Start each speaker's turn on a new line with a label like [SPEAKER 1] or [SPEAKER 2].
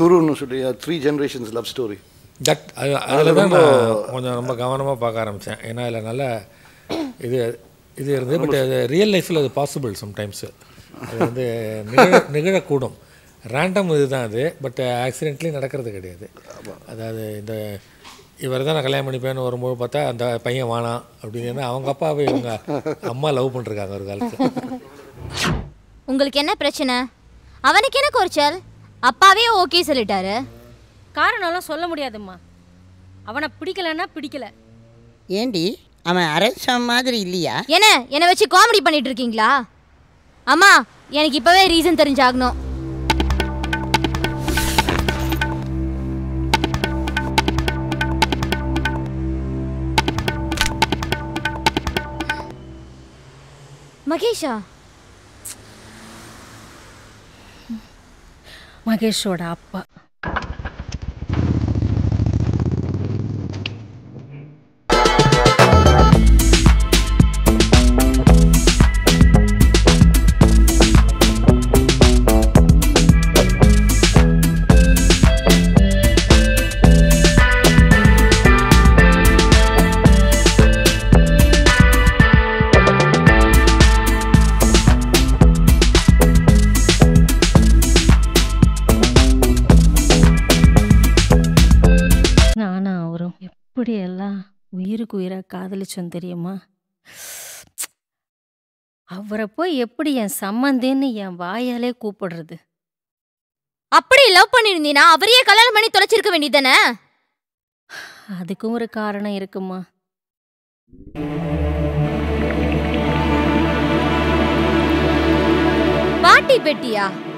[SPEAKER 1] துருன்னு சொல்லி three generations love story
[SPEAKER 2] that அது அதில் தான் நான் கொஞ்சம் ரொம்ப கவனமாக பார்க்க ஆரம்பித்தேன் ஏன்னா அதில் நல்ல இது இது இருந்தது பட் அது ரியல் லைஃப்பில் அது பாசிபிள் சம்டைம்ஸு அது வந்து நிகழ நிகழக்கூடும் ரேண்டம் இதுதான் அது பட் ஆக்சிடென்ட்லி நடக்கிறது கிடையாது அதாவது இந்த இவர் தான் நான் கல்யாணம் பண்ணிப்பேன்னு வரும்போது பார்த்தா அந்த பையன் வானாம் அப்படின்னு அவங்க அப்பாவை இவங்க அம்மா லவ் பண்ணிருக்காங்க ஒரு காலத்தில்
[SPEAKER 3] உங்களுக்கு என்ன பிரச்சனை அவனுக்கு என்ன குறைச்சல் அப்பாவே ஓகே சொல்லிட்டாரு
[SPEAKER 4] காரணம்லாம் சொல்ல முடியாதும்மா அவனை பிடிக்கலன்னா பிடிக்கல
[SPEAKER 5] ஏண்டி அவன் அரசன் மாதிரி இல்லையா
[SPEAKER 3] என்ன என்னை வச்சு காமெடி பண்ணிட்டு இருக்கீங்களா அம்மா எனக்கு இப்பவே ரீசன் தெரிஞ்சாகணும் மகேஷா
[SPEAKER 4] மகேஷோட அப்பா நானும் அவரும் எப்படியெல்லாம் உயிருக்கு உயிராக காதலிச்சோம் தெரியுமா அவரை போய் எப்படி என் சம்மந்தின்னு என் வாயாலே கூப்பிடுறது
[SPEAKER 3] அப்படி லவ் பண்ணிருந்தீனா அவரையே கல்யாணம் பண்ணி தொலைச்சிருக்க வேண்டியதானே
[SPEAKER 4] அதுக்கும் ஒரு காரணம் இருக்குமா
[SPEAKER 3] பாட்டி பெட்டியா